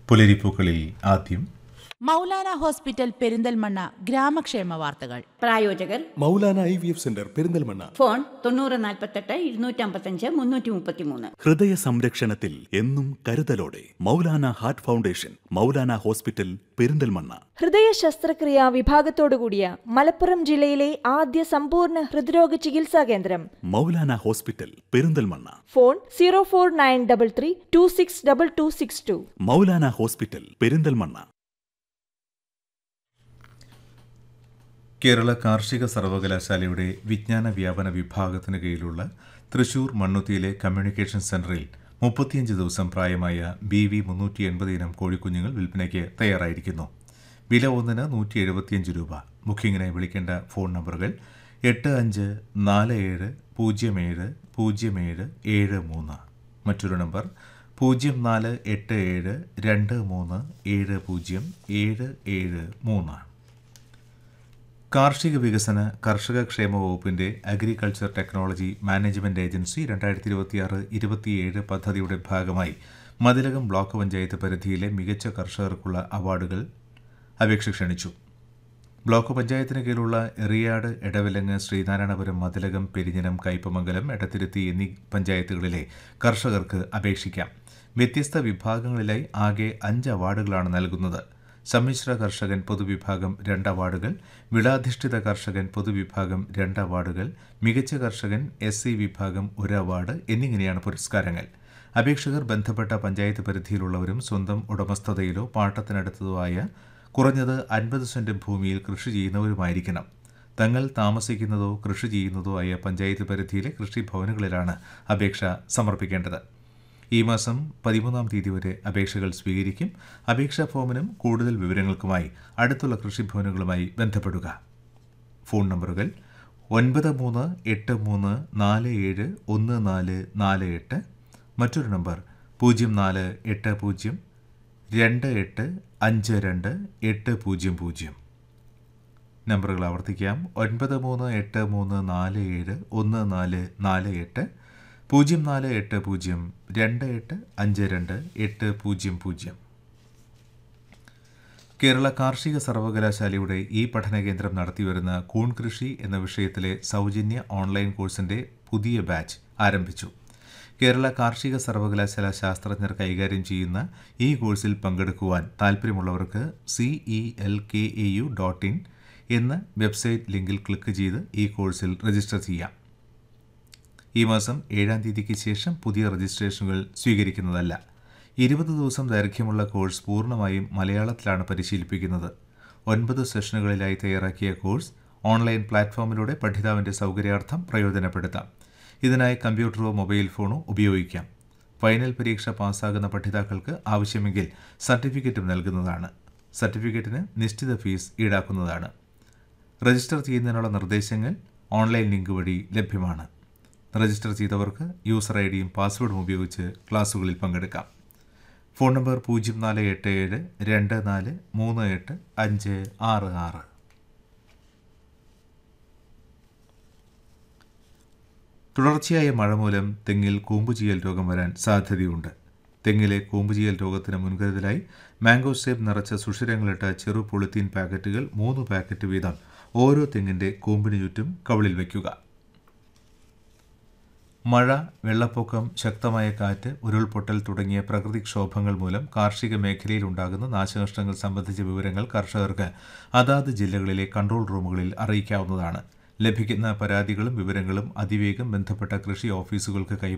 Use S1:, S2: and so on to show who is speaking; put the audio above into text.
S1: പുലരിപ്പൂക്കളിൽ ആദ്യം
S2: മൗലാന ഹോസ്പിറ്റൽ പെരിന്തൽമണ്ണ ഗ്രാമക്ഷേമ വാർത്തകൾ
S3: പ്രായോജകർ
S4: Maulana I V F centre Perinthalmanna
S3: phone തൊണ്ണൂറ് നാൽപ്പത്തെട്ട് ഇരുന്നൂറ്റമ്പത്തഞ്ച് മുന്നൂറ്റി മുപ്പത്തിമൂന്ന്
S5: ഹൃദയ സംരക്ഷണത്തിൽ എന്നും കരുതലോടെ Maulana heart foundation Maulana hospital Perinthalmanna
S6: ഹൃദയ ശസ്ത്രക്രിയാ വിഭാഗത്തോടുകൂടിയ മലപ്പുറം ജില്ലയിലെ ആദ്യ സമ്പൂർണ്ണ ഹൃദ്രോഗ ചികിത്സാ കേന്ദ്രം
S5: Maulana hospital Perinthalmanna
S6: phone zero four nine double three two six double two six two
S5: Maulana hospital Perinthalmanna
S1: Kerala കാർഷിക സർവകലാശാലയുടെ വിജ്ഞാന വ്യാപന വിഭാഗത്തിന് കീഴിലുള്ള തൃശൂർ മണ്ണുത്തിയിലെ കമ്മ്യൂണിക്കേഷൻ സെന്ററിൽ മുപ്പത്തിയഞ്ച് ദിവസം പ്രായമായ ബി വി മുന്നൂറ്റി എൺപത് ഇനം കോഴിക്കുഞ്ഞുങ്ങൾ വിൽപ്പനയ്ക്ക് തയ്യാറായിരിക്കുന്നു വില ഒന്നിന് നൂറ്റി എഴുപത്തിയഞ്ച് രൂപ ബുക്കിങ്ങിനായി വിളിക്കേണ്ട ഫോൺ നമ്പറുകൾ എട്ട് അഞ്ച് നാല് ഏഴ് പൂജ്യം ഏഴ് പൂജ്യം ഏഴ് ഏഴ് മൂന്ന് മറ്റൊരു നമ്പർ പൂജ്യം നാല് എട്ട് ഏഴ് രണ്ട് മൂന്ന് ഏഴ് പൂജ്യം ഏഴ് ഏഴ് മൂന്ന് കാർഷിക വികസന കർഷക ക്ഷേമ വകുപ്പിന്റെ അഗ്രികൾച്ചർ ടെക്നോളജി മാനേജ്മെന്റ് ഏജൻസി രണ്ടായിരത്തി ഇരുപത്തിയാറ് ഇരുപത്തിയേഴ് പദ്ധതിയുടെ ഭാഗമായി മതിലകം ബ്ലോക്ക് പഞ്ചായത്ത് പരിധിയിലെ മികച്ച കർഷകർക്കുള്ള അവാർഡുകൾ അപേക്ഷ ക്ഷണിച്ചു ബ്ലോക്ക് പഞ്ചായത്തിന് കീഴിലുള്ള എറിയാട് എടവിലങ്ങ് ശ്രീനാരായണപുരം മതിലകം പെരിഞ്ഞനം കയ്പമംഗലം എടത്തിരുത്തി എന്നീ പഞ്ചായത്തുകളിലെ കർഷകർക്ക് അപേക്ഷിക്കാം വ്യത്യസ്ത വിഭാഗങ്ങളിലായി ആകെ അഞ്ച് അവാർഡുകളാണ് നൽകുന്നത് സമ്മിശ്ര കർഷകൻ പൊതുവിഭാഗം രണ്ട് അവാർഡുകൾ വിളാധിഷ്ഠിത കർഷകൻ പൊതുവിഭാഗം രണ്ട് അവാർഡുകൾ മികച്ച കർഷകൻ എസ് സി വിഭാഗം ഒരു അവാർഡ് എന്നിങ്ങനെയാണ് പുരസ്കാരങ്ങൾ അപേക്ഷകർ ബന്ധപ്പെട്ട പഞ്ചായത്ത് പരിധിയിലുള്ളവരും സ്വന്തം ഉടമസ്ഥതയിലോ പാട്ടത്തിനടുത്തതോ ആയ കുറഞ്ഞത് അൻപത് സെന്റ് ഭൂമിയിൽ കൃഷി ചെയ്യുന്നവരുമായിരിക്കണം തങ്ങൾ താമസിക്കുന്നതോ കൃഷി ചെയ്യുന്നതോ ആയ പഞ്ചായത്ത് പരിധിയിലെ കൃഷിഭവനുകളിലാണ് അപേക്ഷ സമർപ്പിക്കേണ്ടത് ഈ മാസം പതിമൂന്നാം തീയതി വരെ അപേക്ഷകൾ സ്വീകരിക്കും അപേക്ഷാ ഫോമിനും കൂടുതൽ വിവരങ്ങൾക്കുമായി അടുത്തുള്ള കൃഷിഭവനുകളുമായി ബന്ധപ്പെടുക ഫോൺ നമ്പറുകൾ ഒൻപത് മൂന്ന് എട്ട് മൂന്ന് നാല് ഏഴ് ഒന്ന് നാല് നാല് എട്ട് മറ്റൊരു നമ്പർ പൂജ്യം നാല് എട്ട് പൂജ്യം രണ്ട് എട്ട് അഞ്ച് രണ്ട് എട്ട് പൂജ്യം പൂജ്യം നമ്പറുകൾ ആവർത്തിക്കാം ഒൻപത് മൂന്ന് എട്ട് മൂന്ന് നാല് ഏഴ് ഒന്ന് നാല് നാല് എട്ട് പൂജ്യം നാല് എട്ട് പൂജ്യം രണ്ട് എട്ട് അഞ്ച് രണ്ട് എട്ട് പൂജ്യം പൂജ്യം കേരള കാർഷിക സർവകലാശാലയുടെ ഈ പഠന കേന്ദ്രം നടത്തിവരുന്ന കൂൺ കൃഷി എന്ന വിഷയത്തിലെ സൗജന്യ ഓൺലൈൻ കോഴ്സിന്റെ പുതിയ ബാച്ച് ആരംഭിച്ചു കേരള കാർഷിക സർവകലാശാല ശാസ്ത്രജ്ഞർ കൈകാര്യം ചെയ്യുന്ന ഈ കോഴ്സിൽ പങ്കെടുക്കുവാൻ താൽപ്പര്യമുള്ളവർക്ക് C E L K A U dot in എന്ന വെബ്സൈറ്റ് ലിങ്കിൽ ക്ലിക്ക് ചെയ്ത് ഈ കോഴ്സിൽ രജിസ്റ്റർ ചെയ്യാം ഈ മാസം ഏഴാം തീയതിക്ക് ശേഷം പുതിയ രജിസ്ട്രേഷനുകൾ സ്വീകരിക്കുന്നതല്ല ഇരുപത് ദിവസം ദൈർഘ്യമുള്ള കോഴ്സ് പൂർണ്ണമായും മലയാളത്തിലാണ് പരിശീലിപ്പിക്കുന്നത് ഒൻപത് സെഷനുകളിലായി തയ്യാറാക്കിയ കോഴ്സ് ഓൺലൈൻ പ്ലാറ്റ്ഫോമിലൂടെ പഠിതാവിൻ്റെ സൗകര്യാർത്ഥം പ്രയോജനപ്പെടുത്താം ഇതിനായി കമ്പ്യൂട്ടറോ മൊബൈൽ ഫോണോ ഉപയോഗിക്കാം ഫൈനൽ പരീക്ഷ പാസ്സാകുന്ന പഠിതാക്കൾക്ക് ആവശ്യമെങ്കിൽ സർട്ടിഫിക്കറ്റും നൽകുന്നതാണ് സർട്ടിഫിക്കറ്റിന് നിശ്ചിത ഫീസ് ഈടാക്കുന്നതാണ് രജിസ്റ്റർ ചെയ്യുന്നതിനുള്ള നിർദ്ദേശങ്ങൾ ഓൺലൈൻ ലിങ്ക് വഴി ലഭ്യമാണ് രജിസ്റ്റർ ചെയ്തവർക്ക് യൂസർ ഐ ഡിയും പാസ്വേഡും ഉപയോഗിച്ച് ക്ലാസുകളിൽ പങ്കെടുക്കാം ഫോൺ നമ്പർ പൂജ്യം നാല് എട്ട് ഏഴ് രണ്ട് നാല് മൂന്ന് എട്ട് അഞ്ച് ആറ് ആറ് തുടർച്ചയായ മഴ മൂലം തെങ്ങിൽ കൂമ്പുചീയൽ രോഗം വരാൻ സാധ്യതയുണ്ട് തെങ്ങിലെ കൂമ്പുചീയൽ രോഗത്തിന് മുൻകരുതലായി മാംഗോ സേബ് നിറച്ച സുഷിരങ്ങളിട്ട ചെറു പൊളിത്തീൻ പാക്കറ്റുകൾ മൂന്ന് പാക്കറ്റ് വീതം ഓരോ തെങ്ങിൻ്റെ കൂമ്പിന് ചുറ്റും കവിളിൽ വയ്ക്കുക മഴ വെള്ളപ്പൊക്കം ശക്തമായ കാറ്റ് ഉരുൾപൊട്ടൽ തുടങ്ങിയ പ്രകൃതിക്ഷോഭങ്ങൾ മൂലം കാർഷിക മേഖലയിൽ ഉണ്ടാകുന്ന നാശനഷ്ടങ്ങൾ സംബന്ധിച്ച വിവരങ്ങൾ കർഷകർക്ക് അതാത് ജില്ലകളിലെ കൺട്രോൾ റൂമുകളിൽ അറിയിക്കാവുന്നതാണ് ലഭിക്കുന്ന പരാതികളും വിവരങ്ങളും അതിവേഗം ബന്ധപ്പെട്ട കൃഷി ഓഫീസുകൾക്ക് കൈമാറി